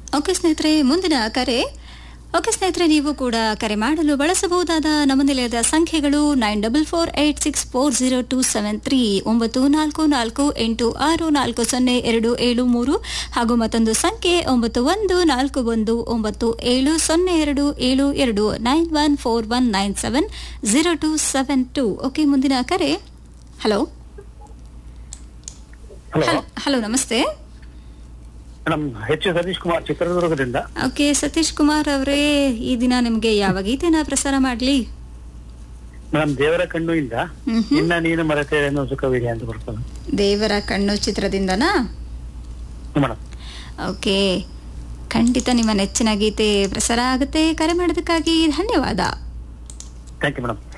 okay ಸ್ನೇಹಿತರೆ ಮುಂದಿನ ಕರೆ ಓಕೆ ಸ್ನೇಹಿತರೆ ನೀವು ಕೂಡ ಕರೆ ಮಾಡಲು ಬಳಸಬಹುದಾದ ನಮ್ಮ ನಿಲಯದ ಸಂಖ್ಯೆಗಳು nine double four eight six four zero two seven three ಒಂಬತ್ತು ನಾಲ್ಕು ನಾಲ್ಕು ಎಂಟು ಆರು ನಾಲ್ಕು ಸೊನ್ನೆ ಎರಡು ಏಳು ಮೂರು ಹಾಗೂ ಮತ್ತೊಂದು ಸಂಖ್ಯೆ ಒಂಬತ್ತು ಒಂದು ನಾಲ್ಕು ಒಂದು ಒಂಬತ್ತು ಏಳು ಸೊನ್ನೆ ಎರಡು ಏಳು ಎರಡು nine one four one nine seven zero two seven two okay ಮುಂದಿನ ಕರೆ ಹಲೋ ಹಲೋ ಹಲೋ ನಮಸ್ತೆ ಮೇಡಮ್ ಎಚ್ ಸತೀಶ್ ಕುಮಾರ್ ಚಿತ್ರದುರ್ಗದಿಂದ ಓಕೆ ಸತೀಶ್ ಕುಮಾರ್ ಅವರೇ ಈ ದಿನ ನಿಮಗೆ ಯಾವ ಗೀತೆನ ಪ್ರಸಾರ ಮಾಡಲಿ ಮೇಡಮ್ ದೇವರ ಕಣ್ಣುಯಿಂದ ನಿನ್ನ ನೀನು ಮರೆತೆ ಅನ್ನೋ ಸುಖವಿದೆ ಅಂತ ಬರ್ತದೆ ದೇವರ ಕಣ್ಣು ಚಿತ್ರದಿಂದನಾ ಮೇಡಮ್ ಓಕೆ ಖಂಡಿತ ನಿಮ್ಮ ನೆಚ್ಚಿನ ಗೀತೆ ಪ್ರಸಾರ ಆಗುತ್ತೆ ಕರೆ ಮಾಡೋದಕ್ಕಾಗಿ ಧನ್ಯವಾದ ಥ್ಯಾಂಕ್ ಯು ಮೇಡಮ್